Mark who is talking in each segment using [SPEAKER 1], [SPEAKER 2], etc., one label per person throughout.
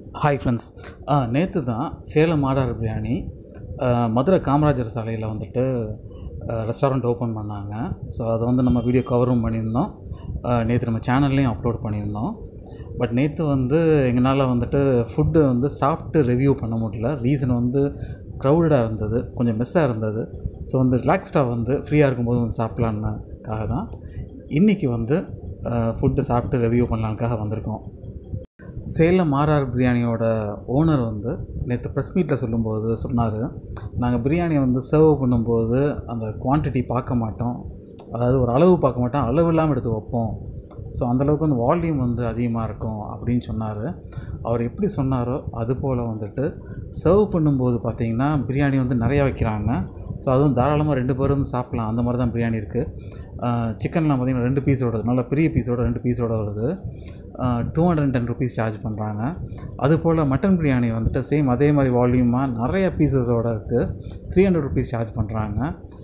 [SPEAKER 1] Hi friends நேற்று தான் சேலம் மாடார் பிரியாணி ஆ, மதுரை காமராஜர் சாலையில் வந்துட்டு ரெஸ்டாரண்ட் ஓப்பன் பண்ணாங்க ஸோ அதை வந்து நம்ம வீடியோ கவரும் பண்ணியிருந்தோம் நேற்று நம்ம சேனல்லையும் அப்லோட் பண்ணியிருந்தோம் பட் நேற்று வந்து எங்களால் வந்துட்டு ஃபுட்டு வந்து சாப்பிட்டு ரிவ்யூ பண்ண முடியல ரீசன் வந்து க்ரௌடடாக இருந்தது கொஞ்சம் மெஸ்ஸாக இருந்தது ஸோ வந்து ரிலாக்ஸ்டாக வந்து ஃப்ரீயாக இருக்கும்போது வந்து சாப்பிட்லான்னுக்காக தான் இன்றைக்கி வந்து ஃபுட்டு சாப்பிட்டு ரிவ்யூ பண்ணலான்னுக்காக வந்திருக்கோம் சேலம் ஆர்ஆர் பிரியாணியோட ஓனர் வந்து நேற்று ப்ரெஸ் மீட்டில் சொல்லும்போது சொன்னார் நாங்கள் பிரியாணியை வந்து சர்வ் பண்ணும்போது அந்த குவான்டிட்டி பார்க்க மாட்டோம் அதாவது ஒரு அளவு பார்க்க மாட்டோம் அளவு இல்லாமல் எடுத்து வைப்போம் ஸோ அந்தளவுக்கு வந்து வால்யூம் வந்து அதிகமாக இருக்கும் அப்படின்னு சொன்னார் அவர் எப்படி சொன்னாரோ அது போல் வந்துட்டு சர்வ் பண்ணும்போது பார்த்தீங்கன்னா பிரியாணி வந்து நிறையா வைக்கிறாங்க ஸோ அதுவும் தாராளமாக ரெண்டு பேரும் வந்து சாப்பிட்லாம் அந்த மாதிரி தான் பிரியாணி இருக்குது சிக்கன்லாம் பார்த்தீங்கன்னா ரெண்டு பீஸோட வருது நல்ல பெரிய பீஸோட ரெண்டு பீஸோட வருது two hundred and ten rupees charge பண்ணுறாங்க அதுபோல் மட்டன் பிரியாணி வந்துட்டு சேம் அதே மாதிரி வால்யூமாக நிறைய பீசஸோடு இருக்குது த்ரீ ஹண்ட்ரட் ருபீஸ் சார்ஜ் பண்ணுறாங்க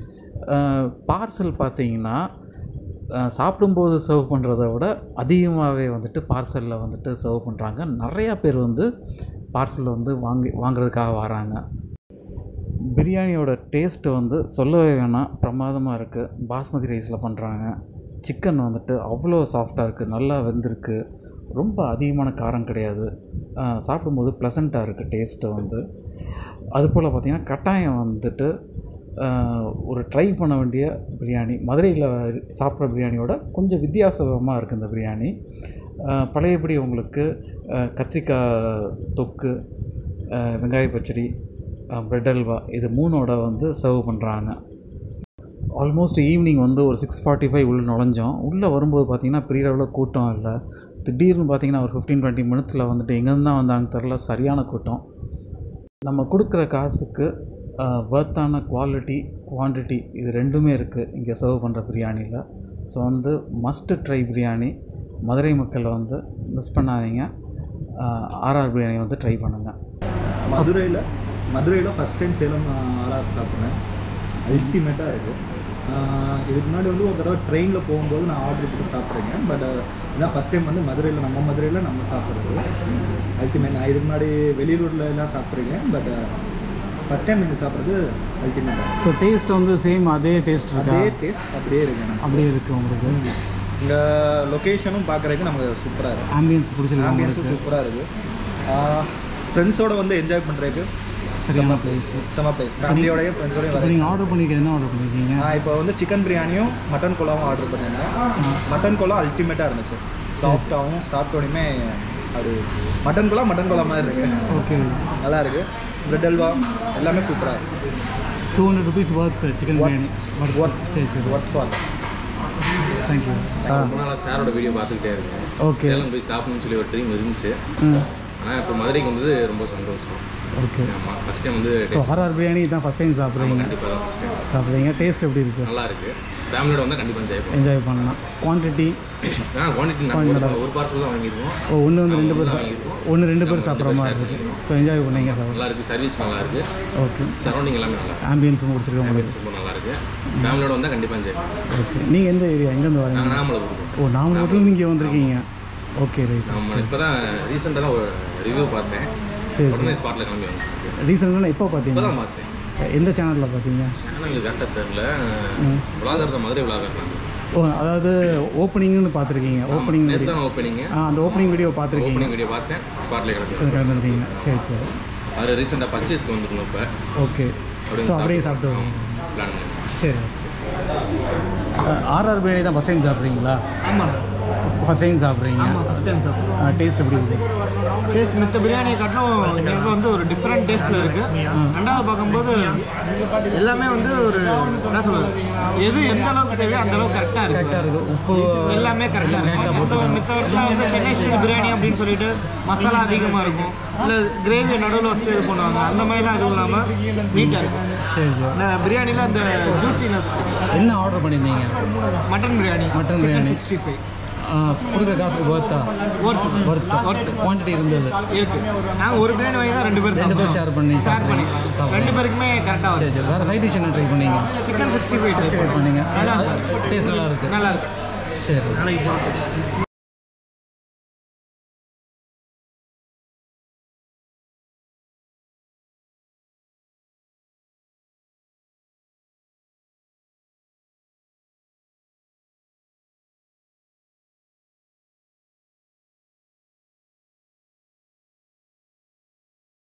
[SPEAKER 1] பார்சல் பார்த்தீங்கன்னா அஹ், சாப்பிடும்போது சர்வ் பண்ணுறத விட அதிகமாகவே வந்துட்டு பார்சலில் வந்துட்டு சர்வ் பண்ணுறாங்க நிறையா பேர் வந்து பார்சல் வந்து வாங்கி வாங்குறதுக்காக வராங்க பிரியாணியோட டேஸ்ட்டு வந்து சொல்லவே வேணாம் பிரமாதமாக இருக்குது பாஸ்மதி ரைஸில் பண்ணுறாங்க சிக்கன் வந்துட்டு அவ்வளோ சாஃப்டாக இருக்குது நல்லா வெந்திருக்கு ரொம்ப அதிகமான காரம் கிடையாது ஆஹ் சாப்பிடும்போது ப்ளசண்ட்டாக இருக்குது டேஸ்ட்டு வந்து அதுபோல் பார்த்திங்கன்னா கட்டாயம் வந்துட்டு ஆஹ் ஒரு ட்ரை பண்ண வேண்டிய பிரியாணி மதுரையில் சாப்பிட்ற பிரியாணியோட கொஞ்சம் வித்தியாசமாக இருக்குது இந்த பிரியாணி ஆஹ் பழையபடி உங்களுக்கு ஆஹ் கத்திரிக்காய் தொக்கு ஆஹ் வெங்காய பச்சடி ப்ரெட் அல்வா இது மூணோட வந்து சர்வ் பண்ணுறாங்க ஆல்மோஸ்ட் ஈவினிங் வந்து ஒரு சிக்ஸ் ஃபார்ட்டி ஃபைவ் உள்ளே நுழைஞ்சோம் உள்ளே வரும்போது பார்த்திங்கன்னா பெரிய அளவில் கூட்டம் இல்லை திடீர்னு பார்த்திங்கன்னா ஒரு ஃபிஃப்டீன் டுவெண்ட்டி மினிட்ஸில் வந்துட்டு எங்கேருந்து தான் வந்தாங்க தெரில சரியான கூட்டம் நம்ம கொடுக்குற காசுக்கு வர்த்தான குவாலிட்டி குவான்டிட்டி இது ரெண்டுமே இருக்குது இங்கே சர்வ் பண்ணுற பிரியாணியில் ஸோ வந்து மஸ்ட்டு ட்ரை பிரியாணி மதுரை மக்களை வந்து மிஸ் பண்ணாதீங்க ஆர்ஆர் பிரியாணி வந்து ட்ரை பண்ணுங்கள்
[SPEAKER 2] மதுரையில் மதுரையில் ஃபஸ்ட் டைம் சேலம் ஆர்ஆர் சாப்பிட்றேன் அல்டிமேட்டாக இருக்குது இதுக்கு முன்னாடி வந்து ஒரு தடவை ட்ரெயினில் போகும்போது நான் ஆர்டர் போட்டு சாப்பிட்றேங்க பட் இதான் ஃபஸ்ட் டைம் வந்து மதுரையில் நம்ம மதுரையில் நம்ம சாப்பிட்றது அல்டிமேட் நான் இதுக்கு முன்னாடி வெளியூரில் எல்லாம் சாப்பிட்றேங்க பட் ஃபஸ்ட் டைம் இங்கே சாப்பிட்றது அல்டிமேட்டாக
[SPEAKER 1] ஸோ டேஸ்ட் வந்து சேம் அதே டேஸ்ட் இருக்கா
[SPEAKER 2] அதே டேஸ்ட் அப்படியே இருக்கு எனக்கு
[SPEAKER 1] அப்படியே இருக்குது உங்களுக்கு
[SPEAKER 2] இங்கே லொக்கேஷனும் பார்க்குறதுக்கு நமக்கு சூப்பராக இருக்குது
[SPEAKER 1] ஆம்பியன்ஸ் பிடிச்சிருக்கு
[SPEAKER 2] ஆம்பியன்ஸும் சூப்பராக இருக்குது ஃப்ரெண்ட்ஸோட வந்து என்ஜாய் பண்ணுறதுக்கு
[SPEAKER 1] சரியான பிளேஸ்
[SPEAKER 2] செம பிளேஸ் ஃபேமிலியோடய ஃப்ரெண்ட்ஸோடய
[SPEAKER 1] இப்போ
[SPEAKER 2] வரேன்
[SPEAKER 1] நீங்கள் ஆர்டர் பண்ணிக்க என்ன ஆர்டர் பண்ணியிருக்கீங்க
[SPEAKER 2] நான் இப்போ வந்து சிக்கன் பிரியாணியும் மட்டன் கோலாவும் ஆர்டர் பண்ணியிருந்தேன் மட்டன் கோலா அல்டிமேட்டாக இருந்துச்சு சாஃப்டாகவும் சாப்பிட்டோடையுமே அது மட்டன் கோலா மட்டன் கோலா மாதிரி இருக்கு
[SPEAKER 1] ஓகே
[SPEAKER 2] நல்லா இருக்கு பிரெட் அல்வா எல்லாமே சூப்பராக இருக்கு
[SPEAKER 1] two hundred rupees worth chicken biryani
[SPEAKER 2] Worth.
[SPEAKER 1] சரி சரி
[SPEAKER 2] ஒர்க் ஃபார்
[SPEAKER 1] தேங்க்யூ
[SPEAKER 3] ரொம்ப நாளாக சாரோட வீடியோ பார்த்துக்கிட்டே இருக்கேன்
[SPEAKER 1] ஓகே
[SPEAKER 3] சேலம் போய் சாப்பிடணும்னு சொல்லி ஒரு ட்ரீம் இருந்துச்சு
[SPEAKER 1] ம்
[SPEAKER 3] ஆனால் இப்போ மதுரைக்கு வந்தது ரொம்ப சந்தோஷம்
[SPEAKER 1] ஓகே
[SPEAKER 3] ஆமாம் ஃபஸ்ட் டைம் வந்து
[SPEAKER 1] ஸோ ஆர்ஆர் பிரியாணி தான் ஃபஸ்ட் டைம் சாப்பிட்றீங்க
[SPEAKER 3] கண்டிப்பாக தான் ஃபஸ்ட் டைம்
[SPEAKER 1] சாப்பிட்றீங்க டேஸ்ட் எப்படி இருக்குது
[SPEAKER 3] நல்லா இருக்குது ஃபேமிலியோட வந்தால் கண்டிப்பாக என்ஜாய் பண்ணுவோம்
[SPEAKER 1] என்ஜாய் பண்ணலாம் குவான்டிட்டி
[SPEAKER 3] ஆ குவான்டிட்டி நாங்கள் ஒரு ஒரு பார்சல் தான் வாங்கியிருக்கோம்
[SPEAKER 1] ஓ ஒன்று வந்து ரெண்டு பேர்
[SPEAKER 3] தான்
[SPEAKER 1] சா
[SPEAKER 3] வாங்கியிருக்கோம்
[SPEAKER 1] ஒன்று ரெண்டு பேர் சாப்பிட்ற மாதிரி இருக்குது ஸோ என்ஜாய் பண்ணீங்க சார்
[SPEAKER 3] நல்லா இருக்குது சர்வீஸ் நல்லா இருக்குது
[SPEAKER 1] ஓகே
[SPEAKER 3] சரௌண்டிங் எல்லாமே நல்லா இருக்கு
[SPEAKER 1] ஆம்பியன்ஸும் பிடிச்சிருக்கு உங்களுக்கு
[SPEAKER 3] ரொம்ப நல்லா இருக்குது ஃபேமிலியோட வந்தால் கண்டிப்பாக என்ஜாய் பண்ணுவோம்
[SPEAKER 1] ஓகே நீங்கள் எந்த ஏரியா எங்கேருந்து வரீங்க
[SPEAKER 3] நாங்கள் நாமளை கொடுப்போம்
[SPEAKER 1] ஓ நாமக்கல்லேருந்து இங்கே வந்திருக்கீங்க ஓகே ரைட்
[SPEAKER 3] நம்ம இப்போ தான் ரீசெண்டாக தான் ஒரு ரிவ்யூ பார்த்தேன்
[SPEAKER 1] சரி
[SPEAKER 3] உடனே ஸ்பாட்டில் கிளம்பி வந்தேன்
[SPEAKER 1] ரீசெண்டாக எப்போ
[SPEAKER 3] இப்போ
[SPEAKER 1] பார்த்தீங்க
[SPEAKER 3] தான் பார்த்தேன்
[SPEAKER 1] எந்த சேனலில் பார்த்தீங்க
[SPEAKER 3] சேனல் கரெக்டாக தெரில விளாகர் தான் மதுரை விளாகர் தான்
[SPEAKER 1] ஓ அதாவது ஓப்பனிங்னு பார்த்துருக்கீங்க ஓப்பனிங்
[SPEAKER 3] நேற்று தான் ஓப்பனிங்கு
[SPEAKER 1] ஆ அந்த ஓப்பனிங் வீடியோ பார்த்துருக்கீங்க
[SPEAKER 3] ஓப்பனிங் வீடியோ பார்த்தேன் ஸ்பாட்லேயே கிளம்பி
[SPEAKER 1] கொஞ்சம் கிளம்பிருக்கீங்க சரி சரி
[SPEAKER 3] அவர் ரீசெண்டாக பர்ச்சேஸ்க்கு வந்துருந்தோம் இப்போ
[SPEAKER 1] ஓகே ஸோ அப்படியே சாப்பிட்டு வரீங்க
[SPEAKER 3] பிளான் பண்ணி
[SPEAKER 1] சரி ஆர்ஆர் பிரியாணி தான் ஃபஸ்ட் டைம் சாப்பிட்றீங்களா
[SPEAKER 4] ஆமாம்
[SPEAKER 1] ஃபஸ்ட் டைம் சாப்பிட்றீங்க
[SPEAKER 4] ஆமாம் ஃபஸ்ட் டைம் சாப்பிட்றோம்
[SPEAKER 1] டேஸ்ட் எப்படி இருக்குது
[SPEAKER 4] டேஸ்ட் மித்த பிரியாணியை காட்டிலும் இங்கே வந்து ஒரு டிஃப்ரெண்ட் டேஸ்ட்டில் இருக்குது ரெண்டாவது பார்க்கும்போது எல்லாமே வந்து ஒரு என்ன சொல்றது எது எந்த அளவுக்கு தேவையோ அந்த அளவுக்கு கரெக்டாக இருக்குது
[SPEAKER 1] கரெக்டாக இருக்குது உப்பு
[SPEAKER 4] எல்லாமே கரெக்டாக இருக்கும் மித்த மித்த இடத்துல வந்து சென்னை ஸ்டைல் பிரியாணி அப்படின்னு சொல்லிட்டு மசாலா அதிகமாக இருக்கும் இல்லை கிரேவி நடுவில் வச்சுட்டு இது பண்ணுவாங்க அந்த மாதிரிலாம் எதுவும் இல்லாமல் நீட்டாக இருக்கும்
[SPEAKER 1] சரி சரி
[SPEAKER 4] இந்த பிரியாணியில் அந்த ஜூசினஸ்
[SPEAKER 1] என்ன ஆர்டர் பண்ணியிருந்தீங்க
[SPEAKER 4] mutton biryani
[SPEAKER 1] Mutton biryani.
[SPEAKER 4] Sixty five
[SPEAKER 1] ஆ, கொடுக்குற காசுக்கு ஒர்த்தா
[SPEAKER 4] ஒர்த்து
[SPEAKER 1] ஒர்த்து
[SPEAKER 4] ஒர்த்து
[SPEAKER 1] குவான்டிட்டி இருந்தது
[SPEAKER 4] இருக்கு நாங்கள் ஒரு பிரியாணி வாங்கி தான் ரெண்டு பேர்
[SPEAKER 1] ரெண்டு பேர்
[SPEAKER 4] சாப்பிடுவோம்.
[SPEAKER 1] ஷேர் பண்ணி
[SPEAKER 4] ஷேர் பண்ணி
[SPEAKER 1] சாப்பிடுறீங்க.
[SPEAKER 4] ரெண்டு பேருக்குமே கரெக்டாக
[SPEAKER 1] சரி
[SPEAKER 4] வரும்
[SPEAKER 1] சரி வேறு சைட் டிஷ் என்ன ட்ரை பண்ணீங்க
[SPEAKER 4] சிக்கன் சிக்ஸ்டி ஃபைவ்
[SPEAKER 1] ட்ரை பண்ணீங்க
[SPEAKER 4] நல்லா
[SPEAKER 1] டேஸ்ட் நல்லா இருக்கு
[SPEAKER 4] நல்லா இருக்கு
[SPEAKER 1] சரி
[SPEAKER 4] நாளைக்கு